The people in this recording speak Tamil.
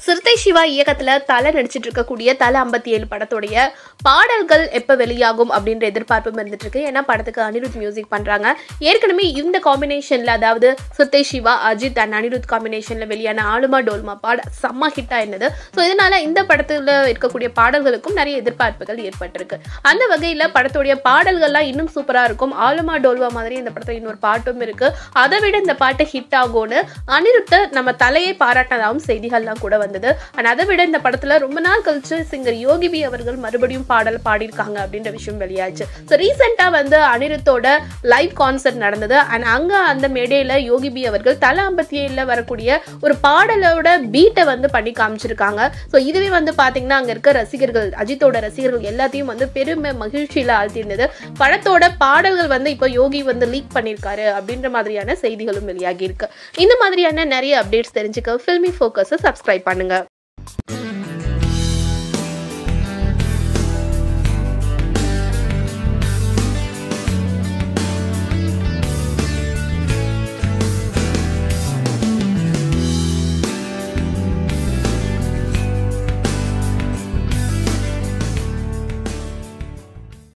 சிறுத்தை சிவா இயக்கத்துல தலை நடிச்சிட்டு இருக்கக்கூடிய தலை ஐம்பத்தி ஏழு படத்துடைய பாடல்கள் எப்ப வெளியாகும் அப்படின்ற எதிர்பார்ப்பும் இருந்துட்டு இருக்கு ஏன்னா படத்துக்கு அனிருத் மியூசிக் பண்றாங்க ஏற்கனவே இந்த காம்பினேஷன்ல அதாவது சிறுத்தை சிவா அஜித் அண்ட் அனிருத் காம்பினேஷன்ல வெளியான ஆளுமா டோல்மா பாட செம்ம ஹிட்டா இருந்தது ஸோ இதனால இந்த படத்துல இருக்கக்கூடிய பாடல்களுக்கும் நிறைய எதிர்பார்ப்புகள் ஏற்பட்டிருக்கு அந்த வகையில படத்துடைய பாடல்கள்லாம் இன்னும் சூப்பரா இருக்கும் ஆளுமா டோல்வா மாதிரி இந்த படத்துல இன்னொரு பாட்டும் இருக்கு அதை விட இந்த பாட்டு ஹிட் ஆகும்னு அனிருத்தை நம்ம தலையை பாராட்டினதாகவும் செய்திகள்லாம் கூட வந்தது அண்ட் அதை விட இந்த படத்துல ரொம்ப நாள் கழிச்சு சிங்கர் யோகி பி அவர்கள் மறுபடியும் பாடல் பாடியிருக்காங்க அப்படின்ற விஷயம் வெளியாச்சு ஸோ ரீசெண்டாக வந்து அனிருத்தோட லைவ் கான்சர்ட் நடந்தது அண்ட் அங்க அந்த மேடையில யோகி பி அவர்கள் தலை ஐம்பத்தி ஏழுல வரக்கூடிய ஒரு பாடலோட பீட்டை வந்து பண்ணி காமிச்சிருக்காங்க ஸோ இதுவே வந்து பாத்தீங்கன்னா அங்க இருக்க ரசிகர்கள் அஜித்தோட ரசிகர்கள் எல்லாத்தையும் வந்து பெருமை மகிழ்ச்சியில ஆழ்த்தியிருந்தது படத்தோட பாடல்கள் வந்து இப்போ யோகி வந்து லீக் பண்ணியிருக்காரு அப்படின்ற மாதிரியான செய்திகளும் வெளியாகி இருக்கு இந்த மாதிரியான நிறைய அப்டேட்ஸ் தெரிஞ்சுக்க ஃபில்மி ஃபோக்கஸை சப்ஸ்கிரைப் பண்ணுங்க